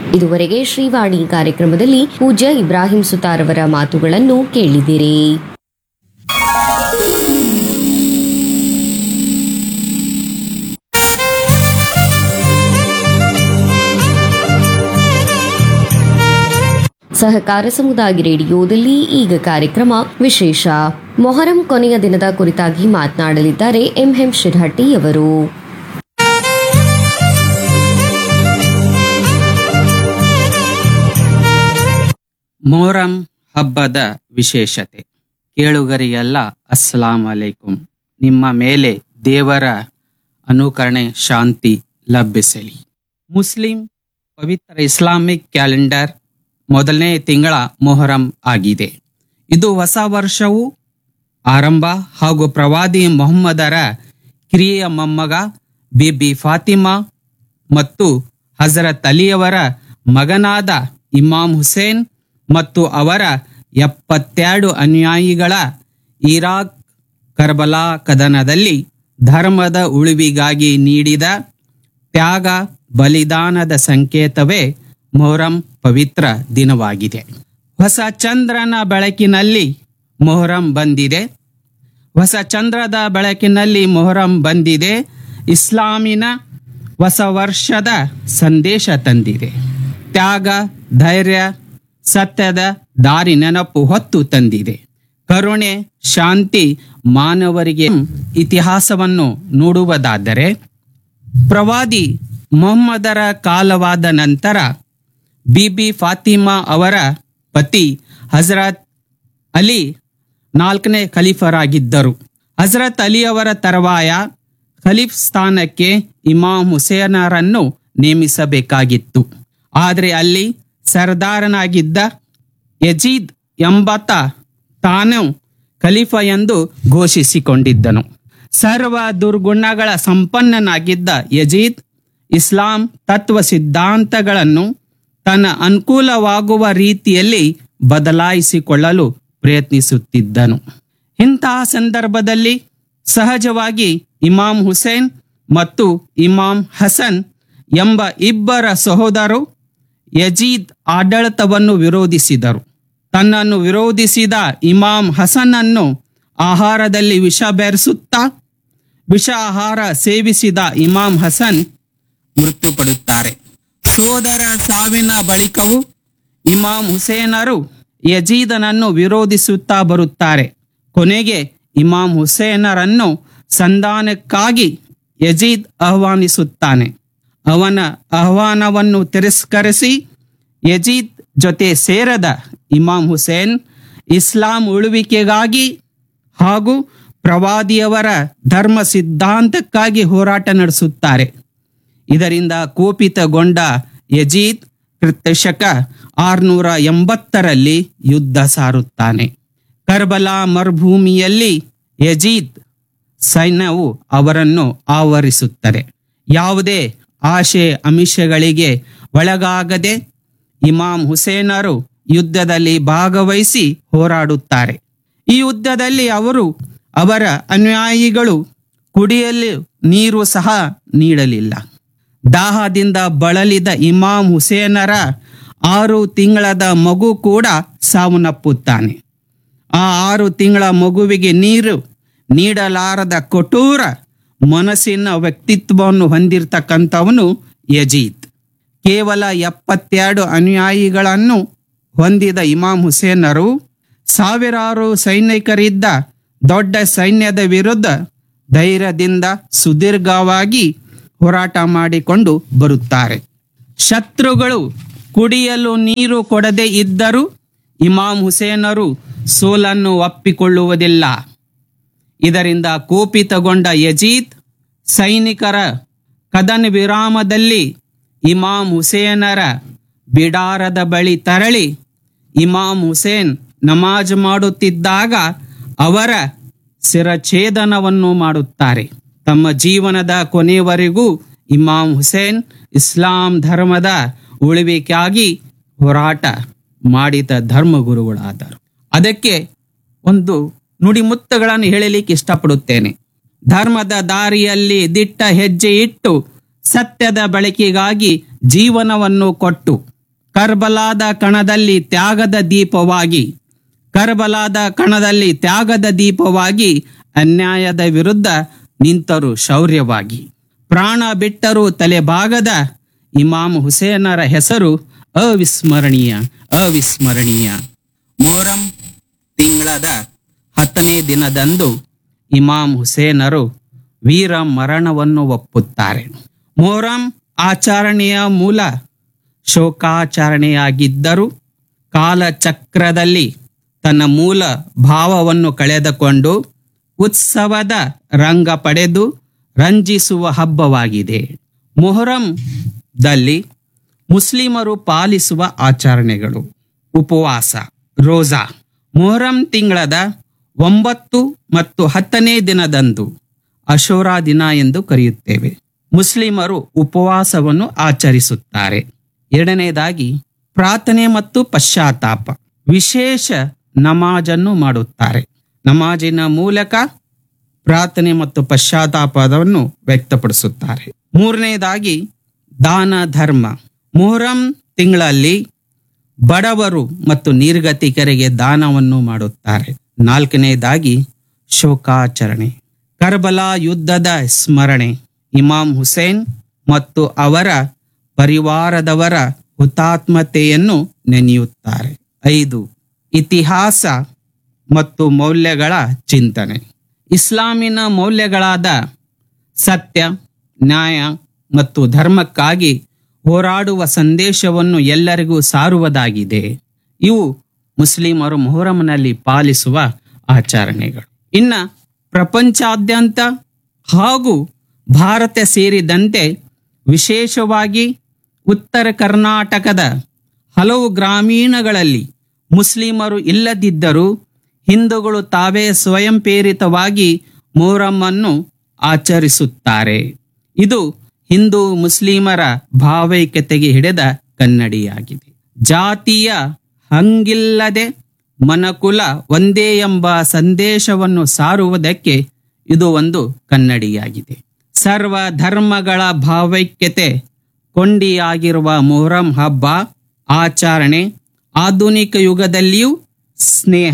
ಇದುವರೆಗೆ ಶ್ರೀವಾಣಿ ಕಾರ್ಯಕ್ರಮದಲ್ಲಿ ಪೂಜ್ಯ ಇಬ್ರಾಹಿಂ ಸುತಾರವರ ಮಾತುಗಳನ್ನು ಕೇಳಿದಿರಿ ಸಹಕಾರ ಸಮುದಾಯ ರೇಡಿಯೋದಲ್ಲಿ ಈಗ ಕಾರ್ಯಕ್ರಮ ವಿಶೇಷ ಮೊಹರಂ ಕೊನೆಯ ದಿನದ ಕುರಿತಾಗಿ ಮಾತನಾಡಲಿದ್ದಾರೆ ಎಂಎಂ ಶಿರಹಟ್ಟಿ ಅವರು ಮೊಹರಂ ಹಬ್ಬದ ವಿಶೇಷತೆ ಕೇಳುಗರಿಗೆಲ್ಲ ಅಸ್ಸಲಾಂ ಅಲೈಕುಂ ನಿಮ್ಮ ಮೇಲೆ ದೇವರ ಅನುಕರಣೆ ಶಾಂತಿ ಲಭಿಸಲಿ ಮುಸ್ಲಿಂ ಪವಿತ್ರ ಇಸ್ಲಾಮಿಕ್ ಕ್ಯಾಲೆಂಡರ್ ಮೊದಲನೇ ತಿಂಗಳ ಮೊಹರಂ ಆಗಿದೆ ಇದು ಹೊಸ ವರ್ಷವು ಆರಂಭ ಹಾಗೂ ಪ್ರವಾದಿ ಮೊಹಮ್ಮದರ ಕಿರಿಯ ಮೊಮ್ಮಗ ಬಿಬಿ ಫಾತಿಮಾ ಮತ್ತು ಹಜರತ್ ಅಲಿಯವರ ಮಗನಾದ ಇಮಾಮ್ ಹುಸೇನ್ ಮತ್ತು ಅವರ ಎಪ್ಪತ್ತೆರಡು ಅನುಯಾಯಿಗಳ ಇರಾಕ್ ಕರ್ಬಲಾ ಕದನದಲ್ಲಿ ಧರ್ಮದ ಉಳಿವಿಗಾಗಿ ನೀಡಿದ ತ್ಯಾಗ ಬಲಿದಾನದ ಸಂಕೇತವೇ ಮೊಹರಂ ಪವಿತ್ರ ದಿನವಾಗಿದೆ ಹೊಸ ಚಂದ್ರನ ಬೆಳಕಿನಲ್ಲಿ ಮೊಹರಂ ಬಂದಿದೆ ಹೊಸ ಚಂದ್ರದ ಬೆಳಕಿನಲ್ಲಿ ಮೊಹರಂ ಬಂದಿದೆ ಇಸ್ಲಾಮಿನ ಹೊಸ ವರ್ಷದ ಸಂದೇಶ ತಂದಿದೆ ತ್ಯಾಗ ಧೈರ್ಯ ಸತ್ಯದ ದಾರಿ ನೆನಪು ಹೊತ್ತು ತಂದಿದೆ ಕರುಣೆ ಶಾಂತಿ ಮಾನವರಿಗೆ ಇತಿಹಾಸವನ್ನು ನೋಡುವುದಾದರೆ ಪ್ರವಾದಿ ಮೊಹಮ್ಮದರ ಕಾಲವಾದ ನಂತರ ಬಿಬಿ ಫಾತಿಮಾ ಅವರ ಪತಿ ಹಜರತ್ ಅಲಿ ನಾಲ್ಕನೇ ಖಲೀಫರಾಗಿದ್ದರು ಹಜರತ್ ಅಲಿ ಅವರ ತರುವಾಯ ಖಲೀಫ್ ಸ್ಥಾನಕ್ಕೆ ಇಮಾಮ್ ಹುಸೇನರನ್ನು ನೇಮಿಸಬೇಕಾಗಿತ್ತು ಆದರೆ ಅಲ್ಲಿ ಸರ್ದಾರನಾಗಿದ್ದ ಯಜೀದ್ ಎಂಬಾತ ತಾನು ಖಲೀಫ ಎಂದು ಘೋಷಿಸಿಕೊಂಡಿದ್ದನು ಸರ್ವ ದುರ್ಗುಣಗಳ ಸಂಪನ್ನನಾಗಿದ್ದ ಯಜೀದ್ ಇಸ್ಲಾಂ ತತ್ವ ಸಿದ್ಧಾಂತಗಳನ್ನು ತನ್ನ ಅನುಕೂಲವಾಗುವ ರೀತಿಯಲ್ಲಿ ಬದಲಾಯಿಸಿಕೊಳ್ಳಲು ಪ್ರಯತ್ನಿಸುತ್ತಿದ್ದನು ಇಂತಹ ಸಂದರ್ಭದಲ್ಲಿ ಸಹಜವಾಗಿ ಇಮಾಮ್ ಹುಸೇನ್ ಮತ್ತು ಇಮಾಮ್ ಹಸನ್ ಎಂಬ ಇಬ್ಬರ ಸಹೋದರು ಯಜೀದ್ ಆಡಳಿತವನ್ನು ವಿರೋಧಿಸಿದರು ತನ್ನನ್ನು ವಿರೋಧಿಸಿದ ಇಮಾಮ್ ಹಸನನ್ನು ಆಹಾರದಲ್ಲಿ ವಿಷ ಬೆರೆಸುತ್ತಾ ವಿಷ ಆಹಾರ ಸೇವಿಸಿದ ಇಮಾಮ್ ಹಸನ್ ಮೃತ್ಯುಪಡುತ್ತಾರೆ ಸೋದರ ಸಾವಿನ ಬಳಿಕವೂ ಇಮಾಮ್ ಹುಸೇನರು ಯಜೀದನನ್ನು ವಿರೋಧಿಸುತ್ತಾ ಬರುತ್ತಾರೆ ಕೊನೆಗೆ ಇಮಾಮ್ ಹುಸೇನರನ್ನು ಸಂಧಾನಕ್ಕಾಗಿ ಯಜೀದ್ ಆಹ್ವಾನಿಸುತ್ತಾನೆ ಅವನ ಆಹ್ವಾನವನ್ನು ತಿರಸ್ಕರಿಸಿ ಯಜೀದ್ ಜೊತೆ ಸೇರದ ಇಮಾಮ್ ಹುಸೇನ್ ಇಸ್ಲಾಂ ಉಳುವಿಕೆಗಾಗಿ ಹಾಗೂ ಪ್ರವಾದಿಯವರ ಧರ್ಮ ಸಿದ್ಧಾಂತಕ್ಕಾಗಿ ಹೋರಾಟ ನಡೆಸುತ್ತಾರೆ ಇದರಿಂದ ಕೋಪಿತಗೊಂಡ ಯಜೀದ್ ಕೃತಶಕ ಆರ್ನೂರ ಎಂಬತ್ತರಲ್ಲಿ ಯುದ್ಧ ಸಾರುತ್ತಾನೆ ಕರ್ಬಲಾ ಮರುಭೂಮಿಯಲ್ಲಿ ಯಜೀದ್ ಸೈನ್ಯವು ಅವರನ್ನು ಆವರಿಸುತ್ತದೆ ಯಾವುದೇ ಆಶೆ ಅಮಿಷಗಳಿಗೆ ಒಳಗಾಗದೆ ಇಮಾಮ್ ಹುಸೇನರು ಯುದ್ಧದಲ್ಲಿ ಭಾಗವಹಿಸಿ ಹೋರಾಡುತ್ತಾರೆ ಈ ಯುದ್ಧದಲ್ಲಿ ಅವರು ಅವರ ಅನುಯಾಯಿಗಳು ಕುಡಿಯಲು ನೀರು ಸಹ ನೀಡಲಿಲ್ಲ ದಾಹದಿಂದ ಬಳಲಿದ ಇಮಾಮ್ ಹುಸೇನರ ಆರು ತಿಂಗಳದ ಮಗು ಕೂಡ ಸಾವನ್ನಪ್ಪುತ್ತಾನೆ ಆ ಆರು ತಿಂಗಳ ಮಗುವಿಗೆ ನೀರು ನೀಡಲಾರದ ಕಠೋರ ಮನಸ್ಸಿನ ವ್ಯಕ್ತಿತ್ವವನ್ನು ಹೊಂದಿರತಕ್ಕಂಥವನು ಯಜೀದ್ ಕೇವಲ ಎಪ್ಪತ್ತೆರಡು ಅನುಯಾಯಿಗಳನ್ನು ಹೊಂದಿದ ಇಮಾಮ್ ಹುಸೇನರು ಸಾವಿರಾರು ಸೈನಿಕರಿದ್ದ ದೊಡ್ಡ ಸೈನ್ಯದ ವಿರುದ್ಧ ಧೈರ್ಯದಿಂದ ಸುದೀರ್ಘವಾಗಿ ಹೋರಾಟ ಮಾಡಿಕೊಂಡು ಬರುತ್ತಾರೆ ಶತ್ರುಗಳು ಕುಡಿಯಲು ನೀರು ಕೊಡದೇ ಇದ್ದರೂ ಇಮಾಮ್ ಹುಸೇನರು ಸೋಲನ್ನು ಒಪ್ಪಿಕೊಳ್ಳುವುದಿಲ್ಲ ಇದರಿಂದ ಕೋಪಿತಗೊಂಡ ಯಜೀದ್ ಸೈನಿಕರ ಕದನ ವಿರಾಮದಲ್ಲಿ ಇಮಾಮ್ ಹುಸೇನರ ಬಿಡಾರದ ಬಳಿ ತರಳಿ ಇಮಾಮ್ ಹುಸೇನ್ ನಮಾಜ್ ಮಾಡುತ್ತಿದ್ದಾಗ ಅವರ ಶಿರಛೇದನವನ್ನು ಮಾಡುತ್ತಾರೆ ತಮ್ಮ ಜೀವನದ ಕೊನೆಯವರೆಗೂ ಇಮಾಮ್ ಹುಸೇನ್ ಇಸ್ಲಾಂ ಧರ್ಮದ ಉಳಿವಿಗಾಗಿ ಹೋರಾಟ ಮಾಡಿದ ಧರ್ಮಗುರುಗಳಾದರು ಅದಕ್ಕೆ ಒಂದು ನುಡಿಮುತ್ತಗಳನ್ನು ಹೇಳಲಿಕ್ಕೆ ಇಷ್ಟಪಡುತ್ತೇನೆ ಧರ್ಮದ ದಾರಿಯಲ್ಲಿ ದಿಟ್ಟ ಹೆಜ್ಜೆ ಇಟ್ಟು ಸತ್ಯದ ಬಳಕೆಗಾಗಿ ಜೀವನವನ್ನು ಕೊಟ್ಟು ಕರ್ಬಲಾದ ಕಣದಲ್ಲಿ ತ್ಯಾಗದ ದೀಪವಾಗಿ ಕರ್ಬಲಾದ ಕಣದಲ್ಲಿ ತ್ಯಾಗದ ದೀಪವಾಗಿ ಅನ್ಯಾಯದ ವಿರುದ್ಧ ನಿಂತರು ಶೌರ್ಯವಾಗಿ ಪ್ರಾಣ ಬಿಟ್ಟರು ತಲೆಭಾಗದ ಇಮಾಮ್ ಹುಸೇನರ ಹೆಸರು ಅವಿಸ್ಮರಣೀಯ ಅವಿಸ್ಮರಣೀಯ ಮೊಹರಂ ತಿಂಗಳದ ಹತ್ತನೇ ದಿನದಂದು ಇಮಾಮ್ ಹುಸೇನರು ವೀರ ಮರಣವನ್ನು ಒಪ್ಪುತ್ತಾರೆ ಮೊಹರಂ ಆಚರಣೆಯ ಮೂಲ ಶೋಕಾಚರಣೆಯಾಗಿದ್ದರೂ ಕಾಲಚಕ್ರದಲ್ಲಿ ತನ್ನ ಮೂಲ ಭಾವವನ್ನು ಕಳೆದುಕೊಂಡು ಉತ್ಸವದ ರಂಗ ಪಡೆದು ರಂಜಿಸುವ ಹಬ್ಬವಾಗಿದೆ ಮೊಹರಂದಲ್ಲಿ ಮುಸ್ಲಿಮರು ಪಾಲಿಸುವ ಆಚರಣೆಗಳು ಉಪವಾಸ ರೋಜಾ ಮೊಹರಂ ತಿಂಗಳದ ಒಂಬತ್ತು ಮತ್ತು ಹತ್ತನೇ ದಿನದಂದು ಅಶೋರಾ ದಿನ ಎಂದು ಕರೆಯುತ್ತೇವೆ ಮುಸ್ಲಿಮರು ಉಪವಾಸವನ್ನು ಆಚರಿಸುತ್ತಾರೆ ಎರಡನೇದಾಗಿ ಪ್ರಾರ್ಥನೆ ಮತ್ತು ಪಶ್ಚಾತ್ತಾಪ ವಿಶೇಷ ನಮಾಜನ್ನು ಮಾಡುತ್ತಾರೆ ನಮಾಜಿನ ಮೂಲಕ ಪ್ರಾರ್ಥನೆ ಮತ್ತು ಪಶ್ಚಾತ್ತಾಪವನ್ನು ವ್ಯಕ್ತಪಡಿಸುತ್ತಾರೆ ಮೂರನೇದಾಗಿ ದಾನ ಧರ್ಮ ಮೊಹರಂ ತಿಂಗಳಲ್ಲಿ ಬಡವರು ಮತ್ತು ನಿರ್ಗತಿಕರಿಗೆ ದಾನವನ್ನು ಮಾಡುತ್ತಾರೆ ನಾಲ್ಕನೇದಾಗಿ ಶೋಕಾಚರಣೆ ಕರ್ಬಲಾ ಯುದ್ಧದ ಸ್ಮರಣೆ ಇಮಾಮ್ ಹುಸೇನ್ ಮತ್ತು ಅವರ ಪರಿವಾರದವರ ಹುತಾತ್ಮತೆಯನ್ನು ನೆನೆಯುತ್ತಾರೆ ಐದು ಇತಿಹಾಸ ಮತ್ತು ಮೌಲ್ಯಗಳ ಚಿಂತನೆ ಇಸ್ಲಾಮಿನ ಮೌಲ್ಯಗಳಾದ ಸತ್ಯ ನ್ಯಾಯ ಮತ್ತು ಧರ್ಮಕ್ಕಾಗಿ ಹೋರಾಡುವ ಸಂದೇಶವನ್ನು ಎಲ್ಲರಿಗೂ ಸಾರುವುದಾಗಿದೆ ಇವು ಮುಸ್ಲಿಮರು ಮೊಹರಂನಲ್ಲಿ ಪಾಲಿಸುವ ಆಚರಣೆಗಳು ಇನ್ನ ಪ್ರಪಂಚಾದ್ಯಂತ ಹಾಗೂ ಭಾರತ ಸೇರಿದಂತೆ ವಿಶೇಷವಾಗಿ ಉತ್ತರ ಕರ್ನಾಟಕದ ಹಲವು ಗ್ರಾಮೀಣಗಳಲ್ಲಿ ಮುಸ್ಲಿಮರು ಇಲ್ಲದಿದ್ದರೂ ಹಿಂದೂಗಳು ತಾವೇ ಸ್ವಯಂ ಪ್ರೇರಿತವಾಗಿ ಮೊಹರಮ್ಮನ್ನು ಆಚರಿಸುತ್ತಾರೆ ಇದು ಹಿಂದೂ ಮುಸ್ಲಿಮರ ಭಾವೈಕ್ಯತೆಗೆ ಹಿಡಿದ ಕನ್ನಡಿಯಾಗಿದೆ ಜಾತಿಯ ಹಂಗಿಲ್ಲದೆ ಮನಕುಲ ಒಂದೇ ಎಂಬ ಸಂದೇಶವನ್ನು ಸಾರುವುದಕ್ಕೆ ಇದು ಒಂದು ಕನ್ನಡಿಯಾಗಿದೆ ಸರ್ವ ಧರ್ಮಗಳ ಭಾವೈಕ್ಯತೆ ಕೊಂಡಿಯಾಗಿರುವ ಮೊಹರಂ ಹಬ್ಬ ಆಚರಣೆ ಆಧುನಿಕ ಯುಗದಲ್ಲಿಯೂ ಸ್ನೇಹ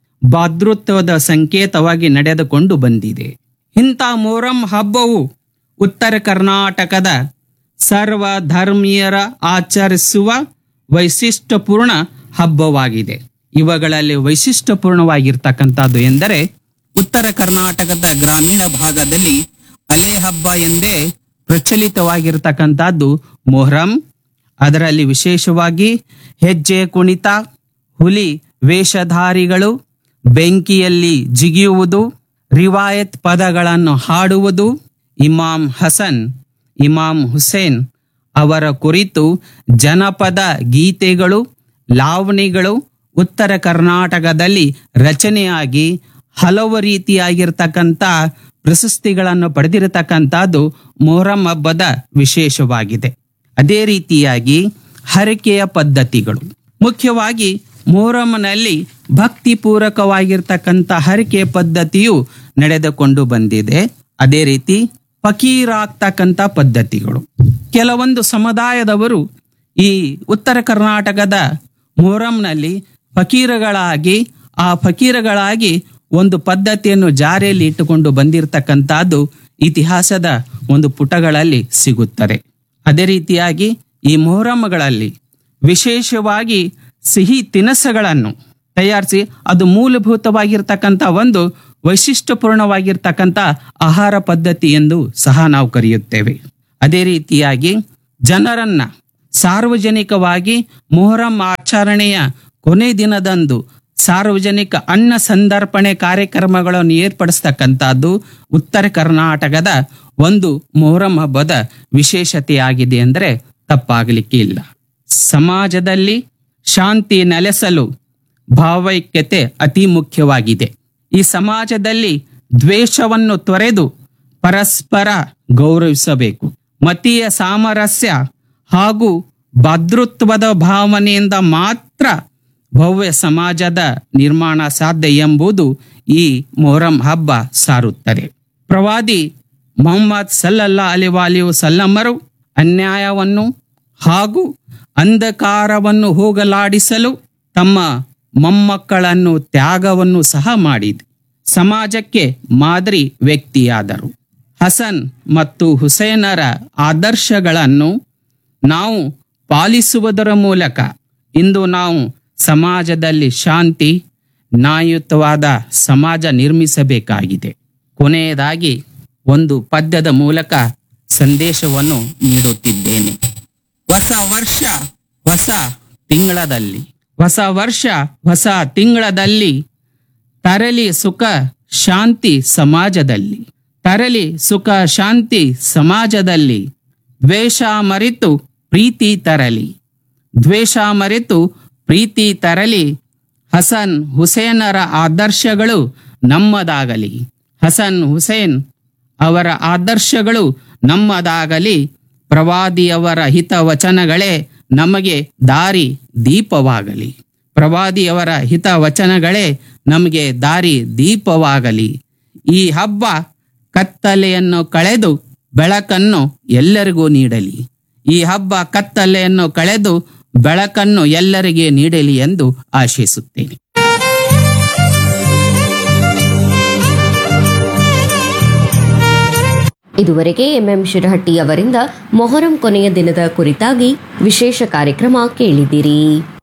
ಭಾತೃತ್ವದ ಸಂಕೇತವಾಗಿ ನಡೆದುಕೊಂಡು ಬಂದಿದೆ ಇಂಥ ಮೊಹರಂ ಹಬ್ಬವು ಉತ್ತರ ಕರ್ನಾಟಕದ ಸರ್ವ ಧರ್ಮೀಯರ ಆಚರಿಸುವ ವೈಶಿಷ್ಟ್ಯಪೂರ್ಣ ಹಬ್ಬವಾಗಿದೆ ಇವುಗಳಲ್ಲಿ ವೈಶಿಷ್ಟ್ಯಪೂರ್ಣವಾಗಿರ್ತಕ್ಕಂಥದ್ದು ಎಂದರೆ ಉತ್ತರ ಕರ್ನಾಟಕದ ಗ್ರಾಮೀಣ ಭಾಗದಲ್ಲಿ ಅಲೆ ಹಬ್ಬ ಎಂದೇ ಪ್ರಚಲಿತವಾಗಿರ್ತಕ್ಕಂಥದ್ದು ಮೊಹರಂ ಅದರಲ್ಲಿ ವಿಶೇಷವಾಗಿ ಹೆಜ್ಜೆ ಕುಣಿತ ಹುಲಿ ವೇಷಧಾರಿಗಳು ಬೆಂಕಿಯಲ್ಲಿ ಜಿಗಿಯುವುದು ರಿವಾಯತ್ ಪದಗಳನ್ನು ಹಾಡುವುದು ಇಮಾಮ್ ಹಸನ್ ಇಮಾಮ್ ಹುಸೇನ್ ಅವರ ಕುರಿತು ಜನಪದ ಗೀತೆಗಳು ಲಾವಣಿಗಳು ಉತ್ತರ ಕರ್ನಾಟಕದಲ್ಲಿ ರಚನೆಯಾಗಿ ಹಲವು ರೀತಿಯಾಗಿರ್ತಕ್ಕಂಥ ಪ್ರಶಸ್ತಿಗಳನ್ನು ಪಡೆದಿರತಕ್ಕಂಥದ್ದು ಮೊಹರಂ ಹಬ್ಬದ ವಿಶೇಷವಾಗಿದೆ ಅದೇ ರೀತಿಯಾಗಿ ಹರಕೆಯ ಪದ್ಧತಿಗಳು ಮುಖ್ಯವಾಗಿ ಮೊಹರಂನಲ್ಲಿ ಭಕ್ತಿಪೂರ್ವಕವಾಗಿರ್ತಕ್ಕಂಥ ಹರಕೆ ಪದ್ಧತಿಯು ನಡೆದುಕೊಂಡು ಬಂದಿದೆ ಅದೇ ರೀತಿ ಫಕೀರಾಗ್ತಕ್ಕಂಥ ಪದ್ಧತಿಗಳು ಕೆಲವೊಂದು ಸಮುದಾಯದವರು ಈ ಉತ್ತರ ಕರ್ನಾಟಕದ ಮೊಹರಂನಲ್ಲಿ ಫಕೀರಗಳಾಗಿ ಆ ಫಕೀರಗಳಾಗಿ ಒಂದು ಪದ್ಧತಿಯನ್ನು ಜಾರಿಯಲ್ಲಿ ಇಟ್ಟುಕೊಂಡು ಬಂದಿರತಕ್ಕಂಥದ್ದು ಇತಿಹಾಸದ ಒಂದು ಪುಟಗಳಲ್ಲಿ ಸಿಗುತ್ತದೆ ಅದೇ ರೀತಿಯಾಗಿ ಈ ಮೊಹರಮ್ಗಳಲ್ಲಿ ವಿಶೇಷವಾಗಿ ಸಿಹಿ ತಿನಸುಗಳನ್ನು ತಯಾರಿಸಿ ಅದು ಮೂಲಭೂತವಾಗಿರ್ತಕ್ಕಂಥ ಒಂದು ವೈಶಿಷ್ಟ್ಯಪೂರ್ಣವಾಗಿರ್ತಕ್ಕಂಥ ಆಹಾರ ಪದ್ಧತಿ ಎಂದು ಸಹ ನಾವು ಕರೆಯುತ್ತೇವೆ ಅದೇ ರೀತಿಯಾಗಿ ಜನರನ್ನ ಸಾರ್ವಜನಿಕವಾಗಿ ಮೊಹರಂ ಆಚರಣೆಯ ಕೊನೆ ದಿನದಂದು ಸಾರ್ವಜನಿಕ ಅನ್ನ ಸಂದರ್ಪಣೆ ಕಾರ್ಯಕ್ರಮಗಳನ್ನು ಏರ್ಪಡಿಸ್ತಕ್ಕಂಥದ್ದು ಉತ್ತರ ಕರ್ನಾಟಕದ ಒಂದು ಮೊಹರಂ ಹಬ್ಬದ ವಿಶೇಷತೆಯಾಗಿದೆ ಅಂದರೆ ತಪ್ಪಾಗಲಿಕ್ಕೆ ಇಲ್ಲ ಸಮಾಜದಲ್ಲಿ ಶಾಂತಿ ನೆಲೆಸಲು ಭಾವೈಕ್ಯತೆ ಅತಿ ಮುಖ್ಯವಾಗಿದೆ ಈ ಸಮಾಜದಲ್ಲಿ ದ್ವೇಷವನ್ನು ತೊರೆದು ಪರಸ್ಪರ ಗೌರವಿಸಬೇಕು ಮತೀಯ ಸಾಮರಸ್ಯ ಹಾಗೂ ಭದ್ರತ್ವದ ಭಾವನೆಯಿಂದ ಮಾತ್ರ ಭವ್ಯ ಸಮಾಜದ ನಿರ್ಮಾಣ ಸಾಧ್ಯ ಎಂಬುದು ಈ ಮೊಹರಂ ಹಬ್ಬ ಸಾರುತ್ತದೆ ಪ್ರವಾದಿ ಮೊಹಮ್ಮದ್ ಸಲ್ಲಲ್ಲಾ ಅಲಿವಾಲಿಯು ಸಲ್ಲಮ್ಮರು ಅನ್ಯಾಯವನ್ನು ಹಾಗೂ ಅಂಧಕಾರವನ್ನು ಹೋಗಲಾಡಿಸಲು ತಮ್ಮ ಮೊಮ್ಮಕ್ಕಳನ್ನು ತ್ಯಾಗವನ್ನು ಸಹ ಮಾಡಿದೆ ಸಮಾಜಕ್ಕೆ ಮಾದರಿ ವ್ಯಕ್ತಿಯಾದರು ಹಸನ್ ಮತ್ತು ಹುಸೇನರ ಆದರ್ಶಗಳನ್ನು ನಾವು ಪಾಲಿಸುವುದರ ಮೂಲಕ ಇಂದು ನಾವು ಸಮಾಜದಲ್ಲಿ ಶಾಂತಿ ನ್ಯಾಯಯುತವಾದ ಸಮಾಜ ನಿರ್ಮಿಸಬೇಕಾಗಿದೆ ಕೊನೆಯದಾಗಿ ಒಂದು ಪದ್ಯದ ಮೂಲಕ ಸಂದೇಶವನ್ನು ನೀಡುತ್ತಿದ್ದೇನೆ ಹೊಸ ವರ್ಷ ಹೊಸ ತಿಂಗಳದಲ್ಲಿ ಹೊಸ ವರ್ಷ ಹೊಸ ತಿಂಗಳದಲ್ಲಿ ತರಲಿ ಸುಖ ಶಾಂತಿ ಸಮಾಜದಲ್ಲಿ ತರಲಿ ಸುಖ ಶಾಂತಿ ಸಮಾಜದಲ್ಲಿ ದ್ವೇಷ ಮರೆತು ಪ್ರೀತಿ ತರಲಿ ದ್ವೇಷ ಮರೆತು ಪ್ರೀತಿ ತರಲಿ ಹಸನ್ ಹುಸೇನರ ಆದರ್ಶಗಳು ನಮ್ಮದಾಗಲಿ ಹಸನ್ ಹುಸೇನ್ ಅವರ ಆದರ್ಶಗಳು ನಮ್ಮದಾಗಲಿ ಪ್ರವಾದಿಯವರ ಹಿತವಚನಗಳೇ ನಮಗೆ ದಾರಿ ದೀಪವಾಗಲಿ ಪ್ರವಾದಿಯವರ ಹಿತವಚನಗಳೇ ನಮಗೆ ದಾರಿ ದೀಪವಾಗಲಿ ಈ ಹಬ್ಬ ಕತ್ತಲೆಯನ್ನು ಕಳೆದು ಬೆಳಕನ್ನು ಎಲ್ಲರಿಗೂ ನೀಡಲಿ ಈ ಹಬ್ಬ ಕತ್ತಲೆಯನ್ನು ಕಳೆದು ಬೆಳಕನ್ನು ಎಲ್ಲರಿಗೆ ನೀಡಲಿ ಎಂದು ಆಶಿಸುತ್ತೇನೆ ಇದುವರೆಗೆ ಎಂಎಂ ಶಿರಹಟ್ಟಿ ಅವರಿಂದ ಮೊಹರಂ ಕೊನೆಯ ದಿನದ ಕುರಿತಾಗಿ ವಿಶೇಷ ಕಾರ್ಯಕ್ರಮ ಕೇಳಿದಿರಿ